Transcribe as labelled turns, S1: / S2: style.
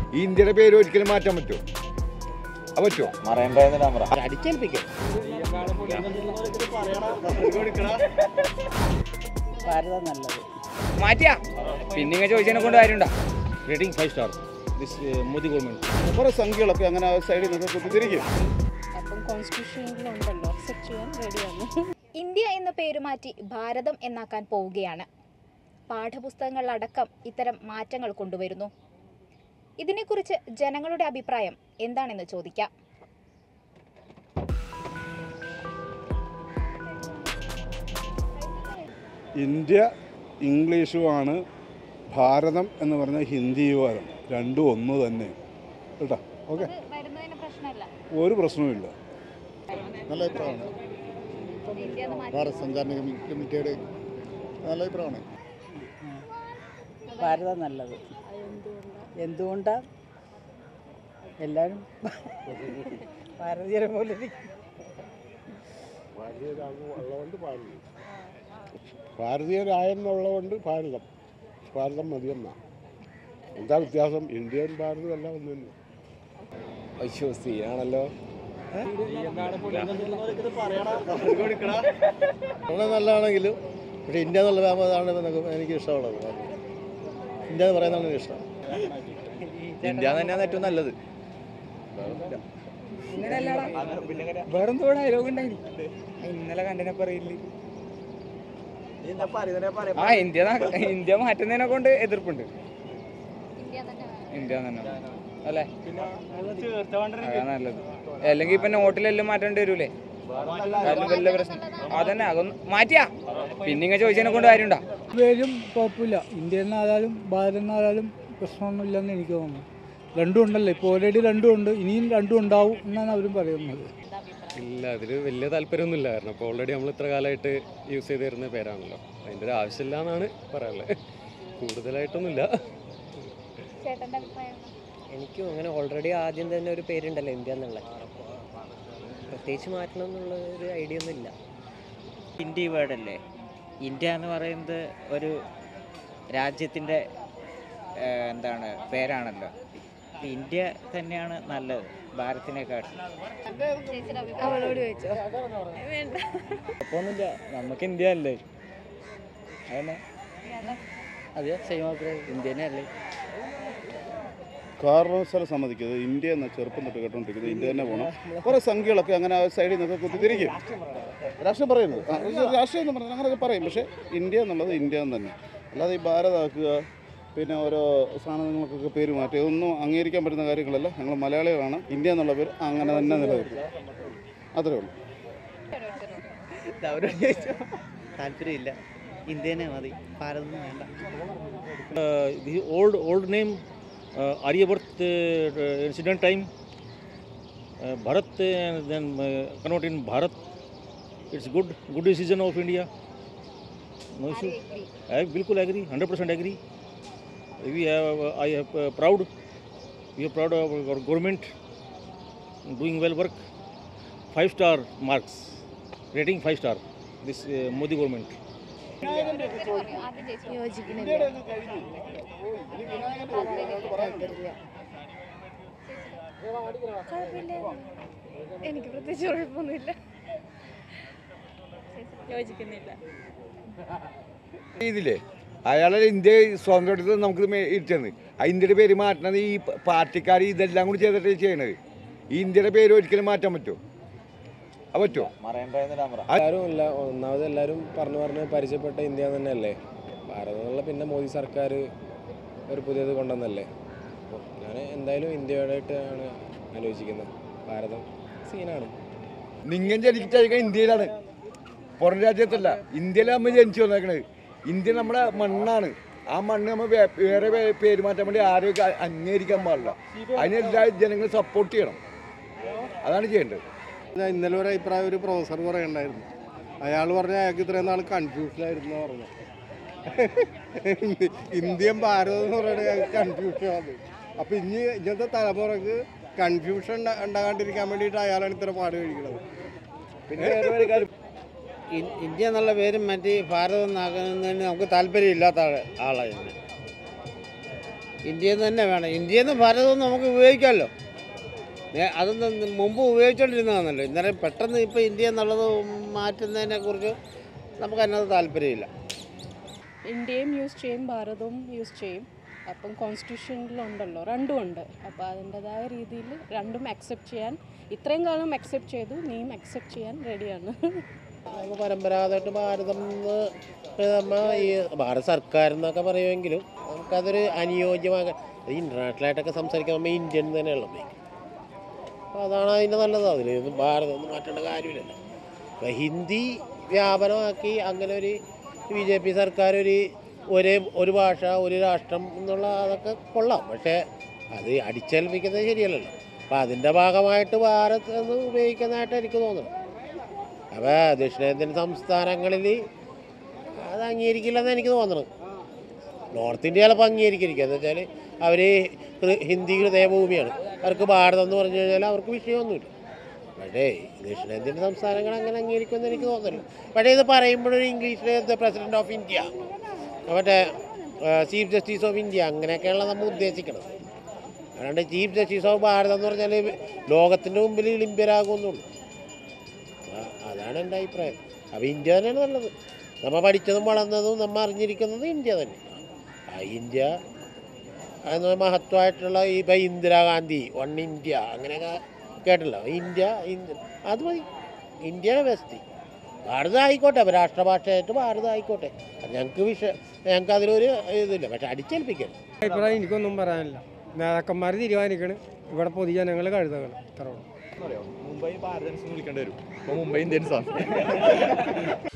S1: ഈ ഇന്ത്യയുടെ പേര് ഒരിക്കലും മാറ്റാൻ പറ്റുമോ അത് പറ്റുമോ
S2: അടിച്ചേൽപ്പിക്കും
S3: ഭാരതം നല്ലത്
S4: മാറ്റിയാ പിന്നെ ഇങ്ങനെ ചോദിച്ചതിനെ കൊണ്ട് കാര്യമുണ്ടോ
S5: rating five star this Modi government
S2: കുറേ സംഖ്യകളൊക്കെ അങ്ങനെ ആ സൈഡിൽ നിന്നൊക്കെ കുത്തിത്തിരിക്കും
S6: അപ്പം കോൺസ്റ്റിറ്റ്യൂഷനിലുണ്ടല്ലോ അക്സെപ്റ്റ് ചെയ്യാൻ റെഡിയാണ്
S7: ഇന്ത്യ എന്ന പേര് മാറ്റി ഭാരതം എന്നാക്കാൻ പോവുകയാണ് പാഠപുസ്തകങ്ങളിലടക്കം ഇത്തരം മാറ്റങ്ങൾ കൊണ്ടുവരുന്നു ഇതിനെക്കുറിച്ച് ജനങ്ങളുടെ അഭിപ്രായം എന്താണെന്ന് ചോദിക്കാം
S8: ഇന്ത്യ ഇംഗ്ലീഷുമാണ് ഭാരതം എന്ന് പറഞ്ഞ ഹിന്ദിയുമാണ് രണ്ടും ഒന്ന് തന്നെ കേട്ടോ ഓക്കെ
S7: വരുന്നതിന് പ്രശ്നമല്ല
S8: ഒരു പ്രശ്നവുമില്ല
S2: നല്ല അഭിപ്രായമാണ് ഭാരത് സഞ്ചാർ നിഗം ലിമിറ്റഡ് നല്ല അഭിപ്രായമാണ്
S3: ഭാരതം നല്ലത് എന്തുകൊണ്ടാ എല്ലാവരും ഭാരതീയരെ പോലെ ഇരിക്കും.
S8: ഭാരതീയരായെന്നുള്ളതുകൊണ്ട് ഭാരതം ഭാരതം മതിയെന്നാ എന്താ വ്യത്യാസം ഇന്ത്യയും ഭാരതവും എല്ലാം ഒന്ന് തന്നെ
S1: അയ്യോ സീനാണല്ലോ
S2: വളരെ നല്ലതാണെങ്കിലും പക്ഷേ ഇന്ത്യ എന്നുള്ള രാമതാണ് എനിക്ക് ഇഷ്ടമുള്ളത് ഇന്ത്യ എന്ന് പറയുന്നതാണ് എനിക്ക് ഇഷ്ടം
S1: ഇന്ത്യ തന്നെയാണ് ഏറ്റവും നല്ലത്
S4: വേറെന്തോ ഡയലോഗ് ഉണ്ടായി ഇന്നലെ കണ്ടനെ പറയില്ല ആ ഇന്ത്യ ന- ഇന്ത്യ മാറ്റുന്നതിനെ കൊണ്ട് എതിർപ്പുണ്ട് ഇന്ത്യ തന്നെ അല്ലേ അതാ നല്ലത് അല്ലെങ്കിൽ ഇപ്പൊ നോട്ടിലെല്ലാം മാറ്റേണ്ടി വരൂലേ അതിലും വലിയ പ്രശ്നം അതന്നെ അതൊന്ന് മാറ്റിയാ പിന്നെ ഇങ്ങനെ ചോദിച്ചതിനെ കൊണ്ട് കാര്യമുണ്ടോ
S9: പേരും കുഴപ്പമില്ല ഇന്ത്യയിൽ നിന്നായാലും ഭാരതത്തിൽ നിന്നായാലും പ്രശ്നമൊന്നുമില്ലെന്ന് എനിക്ക് തോന്നുന്നു രണ്ടും ഉണ്ടല്ലോ ഇപ്പോൾ ഓൾറെഡി രണ്ടും ഉണ്ട് ഇനിയും രണ്ടും ഉണ്ടാവും എന്നാണ് അവരും പറയുന്നത്
S5: ഇല്ല അതിൽ വലിയ താല്പര്യമൊന്നുമില്ല കാരണം ഇപ്പോൾ ഓൾറെഡി നമ്മൾ ഇത്ര കാലമായിട്ട് യൂസ് ചെയ്ത് തരുന്ന പേരാണല്ലോ അതിൻ്റെ ഒരു ആവശ്യമില്ല എന്നാണ് പറയാനുള്ളത് കൂടുതലായിട്ടൊന്നുമില്ല
S7: ചേട്ടന്റെ അഭിപ്രായം
S3: എനിക്കും അങ്ങനെ ഓൾറെഡി ആദ്യം തന്നെ ഒരു പേരുണ്ടല്ലോ ഇന്ത്യ എന്നുള്ള പ്രത്യേകിച്ച് മാറ്റണം എന്നുള്ള ഒരു ഐഡിയ ഒന്നും ഇല്ല
S10: ഇന്ത്യ വേർഡല്ലേ ഇന്ത്യ എന്ന് പറയുന്നത് ഒരു രാജ്യത്തിൻ്റെ എന്താണ് പേരാണല്ലോ അപ്പം ഇന്ത്യ തന്നെയാണ് നല്ലത് ഭാരതിനെക്കാട്ടും
S6: അവളോട് ചോദിച്ചോ വേണ്ട
S4: കുഴപ്പമൊന്നുമില്ല നമുക്ക് ഇന്ത്യ അല്ലേ അതന്നെ
S3: അതെ സെയിം അഭിപ്രായം ഇന്ത്യ തന്നെയല്ലേ
S2: കാരണവശാലും സമ്മതിക്കരുത് ഇന്ത്യ എന്ന ചെറുപ്പം തൊട്ട് കേട്ടോണ്ടിരിക്കുന്നത് ഇന്ത്യ തന്നെ പോകണം കുറേ സംഖ്യകളൊക്കെ അങ്ങനെ ആ സൈഡിൽ നിന്നൊക്കെ കുത്തിത്തിരിക്കും രാഷ്ട്രീയം പറയുന്നത് ആ, പക്ഷേ രാഷ്ട്രീയം എന്ന് പറഞ്ഞാൽ അങ്ങനെയൊക്കെ പറയും പക്ഷേ ഇന്ത്യ എന്നുള്ളത് ഇന്ത്യ എന്ന് തന്നെ അല്ലാതെ ഈ ഭാരതാക്കുക പിന്നെ ഓരോ സാധനങ്ങൾക്കൊക്കെ പേര് മാറ്റി ഇതൊന്നും അംഗീകരിക്കാൻ പറ്റുന്ന കാര്യങ്ങളല്ല ഞങ്ങൾ മലയാളികളാണ് ഇന്ത്യ എന്നുള്ള പേര് അങ്ങനെ തന്നെ നിലനിൽക്കും അത്രേ ഉള്ളൂ
S3: അവരോട് ചോദിച്ചോ താല്പര്യമില്ല ഇന്ത്യ തന്നെ മതി ഭാരതം വേണ്ട
S5: the old old name uh, Aryabharat uh, incident time uh, Bharat and then uh, convert in Bharat it's good good decision of India no issue I bilkul agree 100% agree we have uh, I have uh, proud we are proud of our government doing well work five star marks rating five star this uh, Modi government
S6: യോജിക്കുന്നില്ല കുഴപ്പമില്ല എനിക്ക് പ്രത്യേകിച്ച് കുഴപ്പമൊന്നുമില്ല യോജിക്കുന്നില്ല
S1: ഇതില്ലേ അയാളെ India സ്വാതന്ത്ര്യം എടുത്തത് നമുക്ക് ഇരുത്തുന്നത് ആ ഇന്ത്യയുടെ പേര് മാറ്റണത് ഈ പാർട്ടിക്കാർ ഇതെല്ലാം കൂടി ചെയ്തിട്ട് ചെയ്യണത് ഈ ഇന്ത്യയുടെ പേര് ഒരിക്കലും മാറ്റാൻ പറ്റുമോ അത് പറ്റുമോ
S5: എല്ലാവരും ഇല്ല ഒന്നാമത് എല്ലാവരും പറഞ്ഞു പറഞ്ഞ് പരിചയപ്പെട്ട ഇന്ത്യ തന്നെയല്ലേ ഭാരതം എന്നുള്ള പിന്നെ മോദി സർക്കാർ ഒരു പുതിയത് കൊണ്ടുവന്നല്ലേ അപ്പോൾ ഞാൻ എന്തായാലും ഇന്ത്യയോടായിട്ടാണ് ആലോചിക്കുന്നത് ഭാരതം സീനാണ്
S1: നിങ്ങൾ ജനിച്ചിരിക്കുന്നത് ഇന്ത്യയിലാണ് പുറം രാജ്യത്തല്ല ഇന്ത്യയിലാണ് നമ്മൾ ജനിച്ചു വന്നേക്കണത് ഇന്ത്യ നമ്മുടെ മണ്ണാണ് ആ മണ്ണ് നമ്മൾ വേ- വേറെ പേ- പേര് മാറ്റാൻ വേണ്ടി ആരും ഒക്കെ അംഗീകരിക്കാൻ പാടില്ല അതിനെല്ലാ ജനങ്ങളും സപ്പോർട്ട് ചെയ്യണം അതാണ് ചെയ്യേണ്ടത്
S2: ഞാൻ ഇന്നലെ ഒരു അഭിപ്രായം ഒരു പ്രൊഫസർ പറയണ്ടായിരുന്നു അയാൾ പറഞ്ഞ അയാൾക്ക് ഇത്രയും നാൾ കൺഫ്യൂഷനായിരുന്നു പറഞ്ഞു ഇന്ത്യൻ ഭാരതം എന്ന് പറയുന്നത് അയാൾക്ക് കൺഫ്യൂഷനാണ് അപ്പം ഇനി ഇന്നത്തെ തലമുറക്ക് കൺഫ്യൂഷൻ ഉണ്ടാ- ഉണ്ടാകാണ്ടിരിക്കാൻ വേണ്ടിയിട്ട് അയാളാണ് ഇത്ര പാട് കഴിക്കുന്നത്
S1: പിന്നെ വേറെ ഒരു കാര്യം
S3: ഇന്ത്യ എന്നുള്ള പേരും മാറ്റി ഭാരതം എന്നാക്കുന്നതിന് നമുക്ക് താല്പര്യമില്ലാത്ത ആളാണ്
S11: ഇന്ത്യയിൽ നിന്ന് തന്നെ വേണം ഇന്ത്യയിൽ നിന്ന് ഭാരതം നമുക്ക് ഉപയോഗിക്കാമല്ലോ നേ- അതൊന്നും മുമ്പ് ഉപയോഗിച്ചുകൊണ്ടിരുന്നതാണല്ലോ ഇന്നലെ പെട്ടെന്ന് ഇപ്പോൾ ഇന്ത്യ എന്നുള്ളത് മാറ്റുന്നതിനെ കുറിച്ച് നമുക്ക് അതിനകത്ത് താല്പര്യമില്ല
S6: ഇന്ത്യയും യൂസ് ചെയ്യും ഭാരതവും യൂസ് ചെയ്യും അപ്പം കോൺസ്റ്റിറ്റ്യൂഷനിലുണ്ടല്ലോ രണ്ടും ഉണ്ട് അപ്പോൾ അതിൻ്റെതായ രീതിയിൽ രണ്ടും അക്സെപ്റ്റ് ചെയ്യാൻ ഇത്രയും കാലം അക്സെപ്റ്റ് ചെയ്തു നീയും അക്സെപ്റ്റ് ചെയ്യാൻ റെഡിയാണ്
S11: നമുക്ക് പരമ്പരാഗതമായിട്ട് ഭാരതം എന്ന് നമ്മ ഈ ഭാരത സർക്കാർ എന്നൊക്കെ പറയുമെങ്കിലും നമുക്കതൊരു അനുയോജ്യമാകാൻ ഇൻ്റർനാഷണലായിട്ടൊക്കെ സംസാരിക്കാൻ നമ്മൾ ഇന്ത്യൻ തന്നെയുള്ള ഉപയോഗിക്കുന്നത് അപ്പോൾ അതാണ് അതിൻ്റെ നല്ലത് അതിലൊന്നും ഭാരതം ഒന്നും മാറ്റേണ്ട കാര്യമില്ലല്ലോ അപ്പോൾ ഹിന്ദി വ്യാപനമാക്കി അങ്ങനെ ഒരു ബി ജെ പി സർക്കാർ ഒരു ഒരേ ഒരു ഭാഷ ഒരു രാഷ്ട്രം എന്നുള്ള അതൊക്കെ കൊള്ളാം പക്ഷേ അത് അടിച്ചേൽപ്പിക്കുന്നത് ശരിയല്ലല്ലോ അപ്പോൾ അതിൻ്റെ ഭാഗമായിട്ട് ഭാരത് എന്ന് ഉപയോഗിക്കുന്നതായിട്ട് എനിക്ക് തോന്നുന്നു അപ്പോൾ ദക്ഷിണേന്ത്യൻ സംസ്ഥാനങ്ങളിൽ അത് അംഗീകരിക്കില്ലെന്ന് എനിക്ക് തോന്നുന്നത് നോർത്ത് ഇന്ത്യ ചിലപ്പോൾ അംഗീകരിക്കിരിക്കുക എന്ന് വെച്ചാൽ അവർ ഹിന്ദി ഹൃദയഭൂമിയാണ് അവർക്ക് ഭാരതം എന്ന് പറഞ്ഞു കഴിഞ്ഞാൽ അവർക്ക് വിഷയമൊന്നുമില്ല പക്ഷേ ദക്ഷിണേന്ത്യൻ സംസ്ഥാനങ്ങൾ അങ്ങനെ അംഗീകരിക്കുമെന്ന് എനിക്ക് തോന്നുന്നില്ല പക്ഷേ ഇത് പറയുമ്പോഴൊരു ഇംഗ്ലീഷിൽ പ്രസിഡന്റ് ഓഫ് ഇന്ത്യ മറ്റേ ചീഫ് ജസ്റ്റിസ് ഓഫ് ഇന്ത്യ അങ്ങനെയൊക്കെയുള്ള നമ്മൾ ഉദ്ദേശിക്കണം അല്ലാണ്ട് ചീഫ് ജസ്റ്റിസ് ഓഫ് ഭാരതം എന്ന് പറഞ്ഞാൽ ലോകത്തിൻ്റെ മുമ്പിൽ ഇളിമ്പ്യരാകുമെന്നുള്ളൂ ആ- അതാണ് എൻ്റെ അഭിപ്രായം അപ്പോൾ ഇന്ത്യ തന്നെയാണ് നല്ലത് നമ്മൾ പഠിച്ചതും വളർന്നതും നമ്മൾ അറിഞ്ഞിരിക്കുന്നതും ഇന്ത്യ തന്നെ ആ ഇന്ത്യ എന്ന് മഹത്വമായിട്ടുള്ള ഈ ഇപ്പം ഇന്ദിരാഗാന്ധി വൺ ഇന്ത്യ അങ്ങനെയൊക്കെ കേട്ടല്ലോ ഇന്ത്യ ഇന്ത്യ അത് മതി ഇന്ത്യയുടെ ബെസ്റ്റ് ഭാരതം ആയിക്കോട്ടെ രാഷ്ട്രഭാഷയായിട്ട് ഭാരതം ആയിക്കോട്ടെ ഞങ്ങൾക്ക് വിഷ ഞങ്ങൾക്ക് അതിലൊരു ഇതില്ല പക്ഷെ അടിച്ചേൽപ്പിക്കരുത്
S12: അഭിപ്രായം എനിക്കൊന്നും പറയാനില്ല നേതാക്കന്മാർ തീരുമാനിക്കണ് ഇവിടെ പൊതുജനങ്ങൾ കഴുതണം ഇത്ര
S13: മുംബൈ ഭാരതൻസ് വിളിക്കേണ്ടി വരും ഇപ്പോൾ മുംബൈ ഇന്ത്യൻസാണ്